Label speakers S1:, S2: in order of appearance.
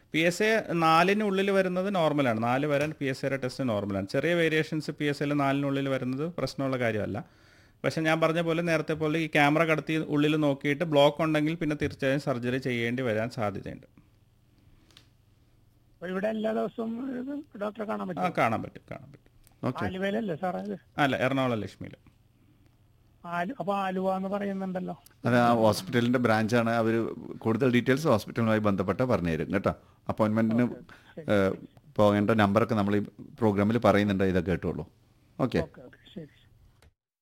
S1: P S A നാലിനുള്ളിൽ വരുന്നത് നോർമലാണ് നാല് വരാൻ പി എസ് എയുടെ ടെസ്റ്റ് നോർമലാണ് ചെറിയ വേരിയേഷൻസ് പി എസ് എയിൽ നാലിനുള്ളിൽ വരുന്നത് പ്രശ്നമുള്ള കാര്യമല്ല പക്ഷേ ഞാൻ പറഞ്ഞ പോലെ നേരത്തെ പോലെ ഈ ക്യാമറ കടത്തി ഉള്ളിൽ നോക്കിയിട്ട് ബ്ലോക്ക് ഉണ്ടെങ്കിൽ പിന്നെ തീർച്ചയായും സർജറി ചെയ്യേണ്ടി വരാൻ സാധ്യതയുണ്ട്
S2: അപ്പൊ ഇവിടെ എല്ലാ ദിവസവും ഇത് ഡോക്ടറെ കാണാൻ
S1: ആ
S2: പറ്റും
S1: കാണാൻ പറ്റും കാണാൻ പറ്റും
S3: ഓക്കെ
S2: ആലുവയിലല്ലേ സാറേ ഇത്
S1: അല്ല എറണാകുളം ലക്ഷ്മിയിൽ
S2: ആലു അപ്പൊ ആലുവ എന്ന് പറയുന്നുണ്ടല്ലോ
S3: അത് ആ ഹോസ്പിറ്റലിൻ്റെ ബ്രാഞ്ചാണ് അവർ കൂടുതൽ ഡീറ്റെയിൽസ് ഹോസ്പിറ്റലുമായി ബന്ധപ്പെട്ട് പറഞ്ഞു തരും കേട്ടോ അപ്പോയിൻമെൻറ്റിന് പോകേണ്ട നമ്പറൊക്കെ നമ്മൾ ഈ പ്രോഗ്രാമിൽ പറയുന്നുണ്ട് ഇതൊക്കെ കേട്ടുള്ളൂ ഓക്കെ
S2: ഓക്കെ ഓക്കെ